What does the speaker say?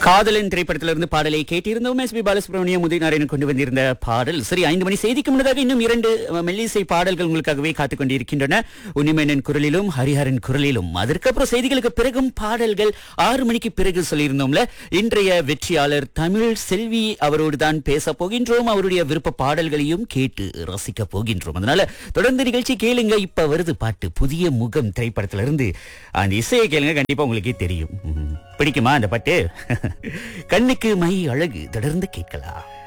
காதலன் திரைப்படத்திலிருந்து பாடலை கேட்டிருந்தோம் எஸ் பி பாலசுப்ரமணியம் உதயநாராயணன் கொண்டு வந்திருந்த பாடல் சரி ஐந்து மணி செய்திக்கு முன்னதாக இன்னும் இரண்டு அஹ், மெல்லிசை பாடல்கள் உங்களுக்காகவே காத்துக் கொண்டிருக்கின்றன உன்னிமேனன் குரலிலும் ஹரிஹரன் குரலிலும் அதற்கப்புறம் செய்திகளுக்கு பிறகும் பாடல்கள் ஆறு மணிக்கு பிறகு சொல்லியிருந்தோம்ல இன்றைய வெற்றியாளர் தமிழ் செல்வி அவரோடு தான் பேச போகின்றோம் அவருடைய விருப்ப பாடல்களையும் கேட்டு ரசிக்க போகின்றோம் அதனால தொடர்ந்து நிகழ்ச்சி கேளுங்க இப்ப வருது பாட்டு புதிய முகம் திரைப்படத்திலிருந்து அந்த இசையை கேளுங்க கண்டிப்பா உங்களுக்கே தெரியும் ம். பிடிக்குமா அந்த பாட்டு கண்ணுக்கு மை அழகு தொடர்ந்து கேட்கலாம்